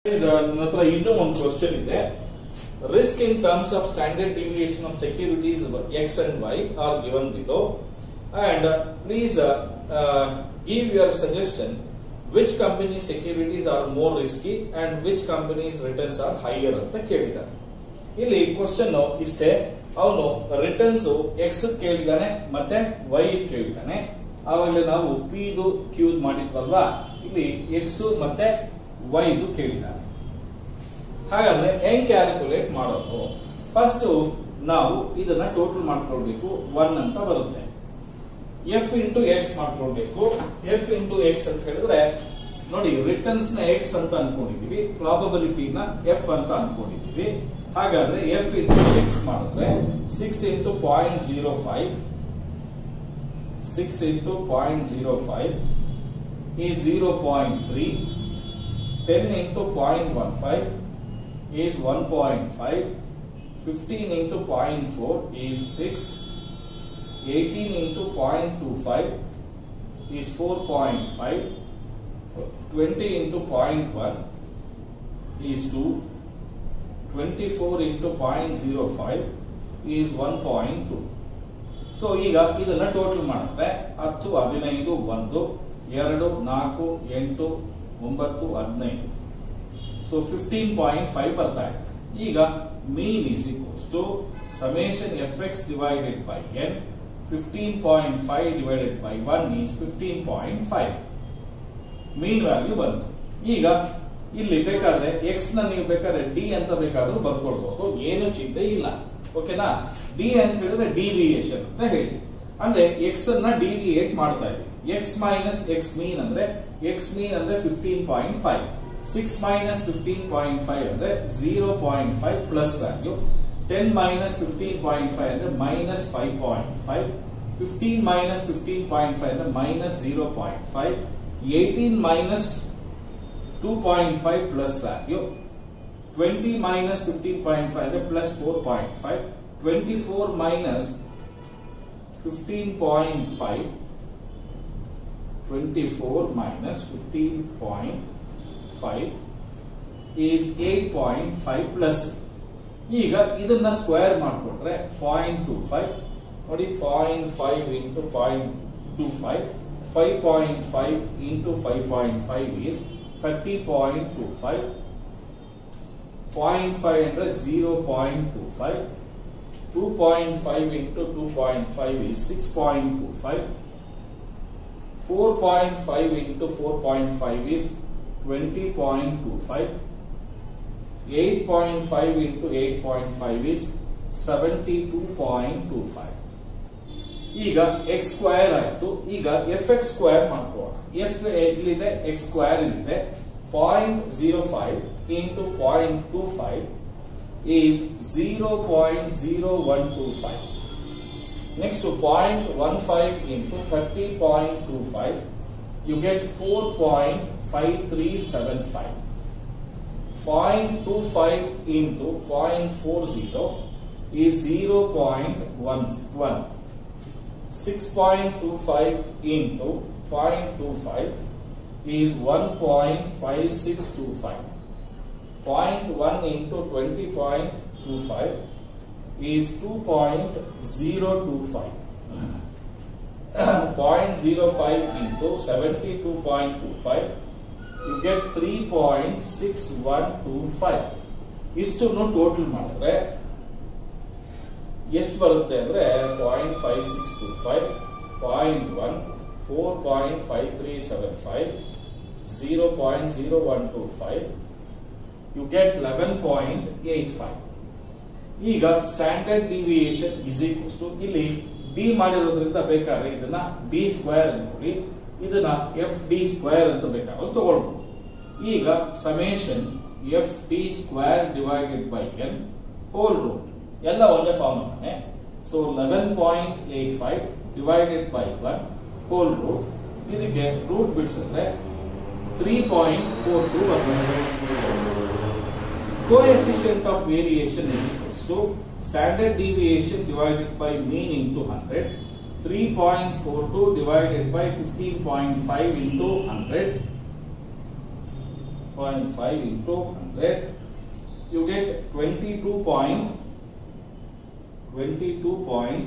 ನನ್ನ ಹತ್ರ ಇನ್ನೂ ಒಂದು ಕ್ವಶನ್ ಇದೆ risk in terms of standard deviation of securities X and Y are given below and please give your suggestion which company securities are more risky and which companies returns are higher ಅಂತ ಕೇಳಿದ್ದಾರೆ ಇಲ್ಲಿ question ಇಷ್ಟೇ ಅವನು returns X ಕೇಳಿದಾನೆ ಮತ್ತೆ Y ಕೇಳಿದಾನೆ ಆವಾಗಲೇ ನಾವು P ಇದು Qs ಮಾಡಿದ್ವಲ್ವಾ ಇಲ್ಲಿ ಎಕ್ಸ್ ಮತ್ತೆ ವೈ ಇದು ಕೇಳಿದಾನೆ ಹಾಗಾದ್ರೆ ಹೆಂಗ್ ಕ್ಯಾಲ್ಕುಲೇಟ್ ಮಾಡೋದು ಫಸ್ಟ್ ನಾವು ಇದನ್ನ ಟೋಟಲ್ ಮಾಡ್ಕೊಳ್ಬೇಕು ಒನ್ ಅಂತ ಬರುತ್ತೆ ಎಫ್ ಇಂಟು ಎಕ್ಸ್ ಮಾಡ್ಕೊಳ್ಬೇಕು ಎಫ್ ಇಂಟು ಎಕ್ಸ್ ಅಂತ ಹೇಳಿದ್ರೆ ನೋಡಿ ರಿಟರ್ನ್ಸ್ ನ ಎಕ್ಸ್ ಅಂತ ಅನ್ಕೊಂಡಿದೀವಿ ಪ್ರಾಬಬಿಲಿಟಿನ ಎಫ್ ಅಂತ ಅನ್ಕೊಂಡಿದೀವಿ ಹಾಗಾದ್ರೆ ಎಫ್ ಇಂಟು ಎಕ್ಸ್ ಮಾಡಿದ್ರೆ six into point zero five six into point zero five ಈ zero point three ten into point one five is 1.5 15 into 0.4 is 6 18 into 0.25 is 4.5 20 into 0.1 is 2 24 into 0.05 is 1.2 so ಈಗ ಇದನ್ನ total ಮಾಡಿದ್ರೆ ಹತ್ತು ಹದಿನೈದು ಒಂದು ಎರಡು ನಾಲ್ಕು ಎಂಟು ಒಂಬತ್ತು ಹದಿನೈದು ಸೊ ಫಿಫ್ಟೀನ್ ಪಾಯಿಂಟ್ ಫೈವ್ ಬರ್ತಾ ಇದೆ ಈಗ mean is equals to summation f x divided by n fifteen point five divided by one is fifteen point five mean value ಬಂತು ಈಗ ಇಲ್ಲಿ ಬೇಕಾದ್ರೆ ಎಕ್ಸ್ ನ ನೀವು ಬೇಕಾದ್ರೆ ಡಿ ಅಂತ ಬೇಕಾದ್ರೂ ಬರ್ಕೊಳ್ಬಹುದು ಏನು ಚಿಂತೆ ಇಲ್ಲ ಓಕೆನಾ ಡಿ ಅಂತ ಹೇಳಿದ್ರೆ ಡಿವಿಯೇಷನ್ ಅಂತ ಹೇಳಿ ಅಂದ್ರೆ ಎಕ್ಸ್ ಅನ್ನ ಡಿವಿಯೇಟ್ ಮಾಡ್ತಾ ಇದ್ದೀವಿ ಎಕ್ಸ್ ಮೈನಸ್ ಎಕ್ಸ್ ಮೀನ್ ಅಂದ್ರೆ ಎಕ್ಸ್ ಮೀನ್ ಅಂದ್ರೆ fifteen point five six minus fifteen point five ಅಂದ್ರೆ zero point five plus value ten minus fifteen point five ಅಂದ್ರೆ minus five point five fifteen minus fifteen point five ಅಂದ್ರೆ minus zero point five eighteen minus two point five plus value twenty minus fifteen point five ಅಂದ್ರೆ plus four point five twenty four minus fifteen point five twenty four minus fifteen point five is eight point five plus ಈಗ ಇದನ್ನ square ಮಾಡಿಕೊಟ್ರೆ point two five ನೋಡಿ point five into point two five five point five into five point five is thirty point two five point five ಅಂದ್ರೆ zero point two five two point five into two point five is six point two five four point five into four point five is 20.25 8.5 into 8.5 is 72.25 ಈಗ X square ಆಯ್ತು ಈಗ f x square ಮಾಡ್ಕೋಣ f ಎಲ್ಲಿದೆ x square ಇಲ್ಲಿದೆ point zero five into point two five is zero point zero one two five next point one five into thirty point two five you get 4.5375. 0.25 into 0.40 is 0.11. 6.25 into 0.25 is 1.5625. 0.1 into 20.25 is 2.025. 0.05 into 72.25 you get 3.6125 ಇಷ್ಟನ್ನು total ಮಾಡಿದ್ರೆ ಎಷ್ಟು ಬರುತ್ತೆ ಅಂದ್ರೆ point five six two five point one four point five three seven five zero point zero one two five you get eleven point eight five ಈಗ standard deviation is equals to ಇಲ್ಲಿ d ಮಾಡಿರೋದ್ರಿಂದ ಬೇಕಾದ್ರೆ ಇದನ್ನ D square ನೋಡಿ ಇದನ್ನ F d square ಅಂತ ಬೇಕಾದ್ರೆ ತಗೊಳ್ಬಹುದು ಈಗ summation f d square divided by n whole root ಎಲ್ಲ ಒಂದೇ ಫಾರ್ಮ್ ಅಂತಾನೆ so eleven point eight five divided by one whole root ಇದಕ್ಕೆ ರೂಟ್ ಬಿಡಿಸಿದ್ರೆ three point four two coefficient of variation is equals to standard deviation divided by mean into 100 3.42 divided by 15.5 into 100 0.5 into 100 you get 22 point 22 point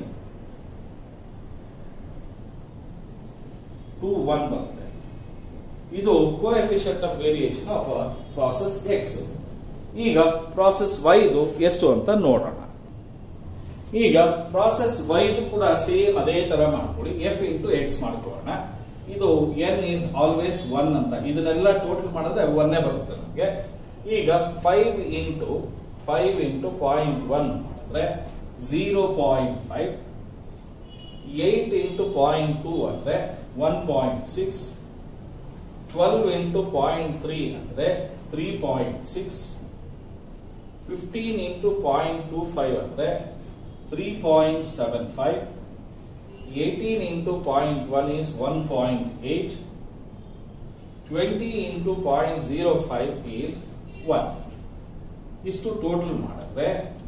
21 ಬರುತ್ತೆ ಇದು coefficient of variation of process x ಈಗ process ವೈದು ಎಷ್ಟು ಅಂತ ನೋಡೋಣ ಈಗ process ವೈದು ಕೂಡ ಸೇಮ್ ಅದೇ ತರ ಮಾಡ್ಕೊಳ್ಳಿ ಎಫ್ ಇಂಟು ಎಕ್ಸ್ ಮಾಡ್ಕೊಳ್ಳೋಣ ಇದು ಎನ್ ಈಸ್ ಆಲ್ವೇಸ್ ಒನ್ ಅಂತ ಇದನ್ನೆಲ್ಲ ಟೋಟಲ್ ಮಾಡಿದ್ರೆ ಒನ್ನೇ ಬರುತ್ತೆ ನಮಗೆ ಈಗ five into five into point one ಮಾಡಿದ್ರೆ zero point five eight into point two ಅಂದ್ರೆ one point six twelve into point three ಅಂದ್ರೆ three point six fifteen into point two five ಅಂದ್ರೆ three point seven five eighteen into point one is one point eight twenty into point zero five is one ಇಷ್ಟು total ಮಾಡಿದ್ರೆ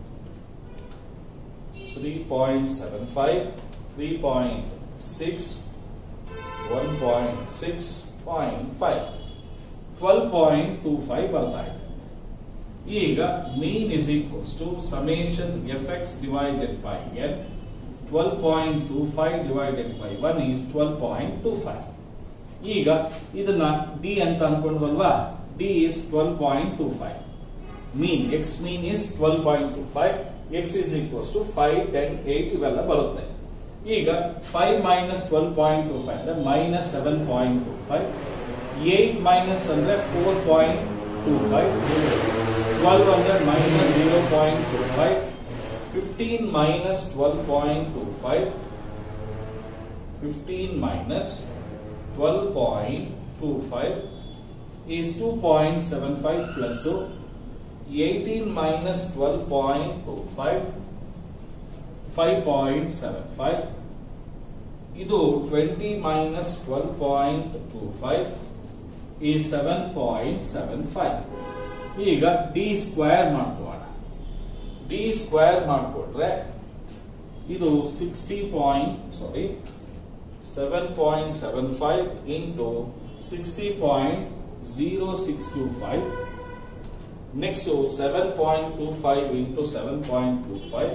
three point seven five three point six one point six point five twelve point two five ಬರ್ತಾ ಇದೆ ಈಗ mean is equals to summation f x divided by n twelve point two five divided by one is twelve point two five ಈಗ ಇದನ್ನ d ಅಂತ ಅನ್ಕೊಂಡ್ವಲ್ವಾ d is twelve point two five mean x mean is twelve point two five x is equals to five ten eight ಇವೆಲ್ಲ ಬರುತ್ತೆ ಈಗ five minus twelve point two five ಅಂದ್ರೆ minus seven point two five eight minus ಅಂದ್ರೆ four point two five twelve ಅಂದ್ರೆ minus zero point two five fifteen minus twelve point two five fifteen minus twelve point two five is two point seven five plus eighteen minus twelve point two five five point seven five ಇದು twenty minus twelve point two five ಈ seven point seven five ಈಗ d square ಮಾಡ್ಕೋಣ d square ಮಾಡಿಕೊಟ್ರೆ ಇದು sixty point sorry seven point seven five into sixty point zero six two five next seven point two five into seven point two five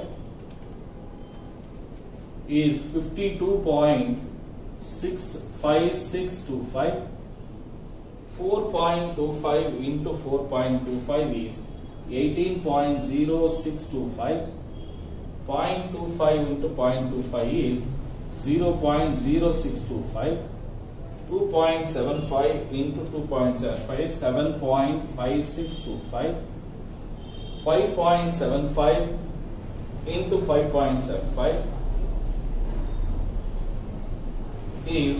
is 52.65625 4.25 into 4.25 is 18.0625 0.25 into 0.25 is 0.0625 2.75 into 2.75 is 7.5625 5.75 into 5.75 is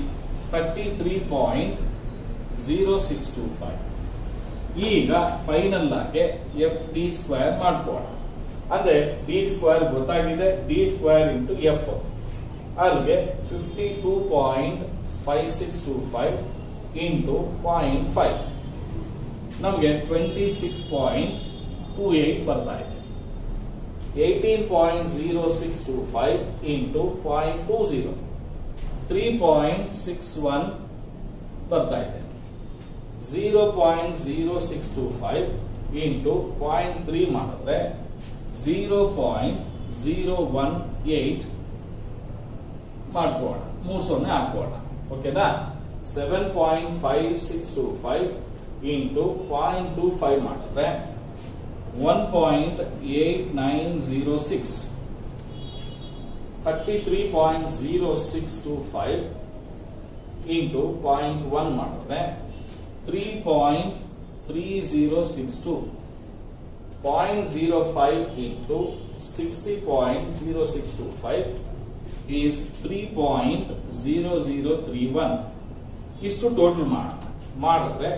33.0625 ಈಗ final ಆಗಿ F d square ಮಾಡ್ಕೋಣ ಅಂದ್ರೆ d square ಗೊತ್ತಾಗಿದೆ d square into f ಅಲ್ಲಿಗೆ fifty two point five six two five into point five ನಮಗೆ twenty six point two eight ಬರ್ತಾ ಇದೆ eighteen point zero six two five into point two zero three point six one ಬರ್ತಾ ಇದೆ zero point zero six two five into point three ಮಾಡಿದ್ರೆ zero point zero one eight ಮಾಡ್ಕೋಣ ಮೂರು ಸೊನ್ನೆ ಹಾಕೋಣ ಓಕೆನಾ seven point five six two five into point two five ಮಾಡಿದ್ರೆ one point eight nine zero six thirty three point zero six two five into point one ಮಾಡಿದ್ರೆ three point three zero six two point zero five into sixty point zero six two five is three point zero zero three one ಇಷ್ಟು total ಮಾಡೋಣ ಮಾಡಿದ್ರೆ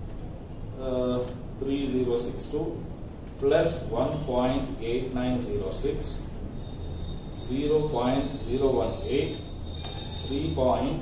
three zero six two plus one point eight nine zero six zero point zero one eight, three point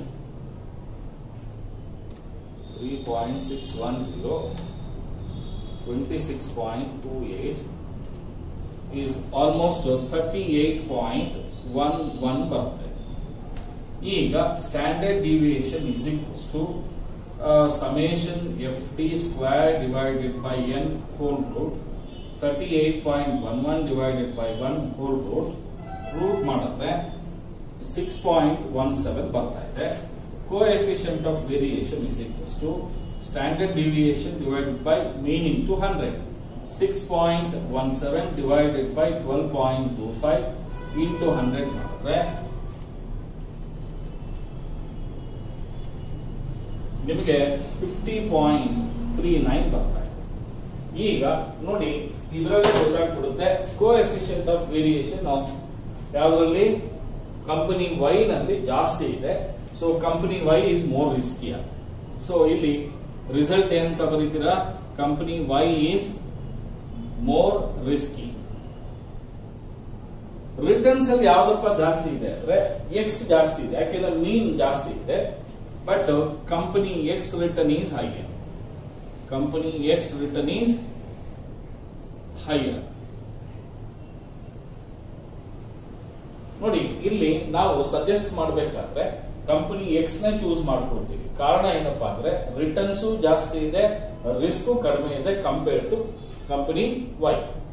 three point six one zero, twenty six point two eight is almost thirty eight point one one ಬರುತ್ತೆ ಈಗ standard deviation is equals to summation f t square divided by n whole root thirty eight point one one divided by one whole root root ಮಾಡಿದ್ರೆ six point one seven ಬರ್ತಾ ಇದೆ coefficient of variation is equals to standard deviation divided by meaning to hundred six point one seven divided by twelve point two five into hundred ಮಾಡಿದ್ರೆ ನಿಮಗೆ fifty point three nine ಬರ್ತಾ ಇದೆ ಈಗ ನೋಡಿ ಇದರಲ್ಲಿ ಗೊತ್ತಾಗ್ಬಿಡುತ್ತೆ coefficient of variation of ಯಾವ್ದ್ರಲ್ಲಿ company Y ನಲ್ಲಿ ಜಾಸ್ತಿ ಇದೆ so company Y is more ರಿಸ್ಕಿಯ ಸೊ ಇಲ್ಲಿ ರಿಸಲ್ಟ್ ಏನಂತ ಬರೀತೀರಾ company Y is more risky returns ಅಲ್ಲಿ ಯಾವ್ದಪ್ಪ ಜಾಸ್ತಿ ಇದೆ ಅಂದ್ರೆ ಎಕ್ಸ್ ಜಾಸ್ತಿ ಇದೆ ಯಾಕೆಂದ್ರೆ ಮೀನ್ ಜಾಸ್ತಿ ಇದೆ but company X return is higher company X return is higher ನೋಡಿ ಇಲ್ಲಿ ನಾವು ಸಜೆಸ್ಟ್ ಮಾಡಬೇಕಾದ್ರೆ ಕಂಪನಿ ಎಕ್ಸ್ ನ ಚೂಸ್ ಮಾಡ್ಕೊಳ್ತೀವಿ ಕಾರಣ ಏನಪ್ಪಾ ಅಂದ್ರೆ ರಿಟರ್ನ್ಸ್ ಜಾಸ್ತಿ ಇದೆ ರಿಸ್ಕ್ ಕಡಿಮೆ ಇದೆ ಕಂಪೇರ್ ಟು ಕಂಪನಿ ವೈ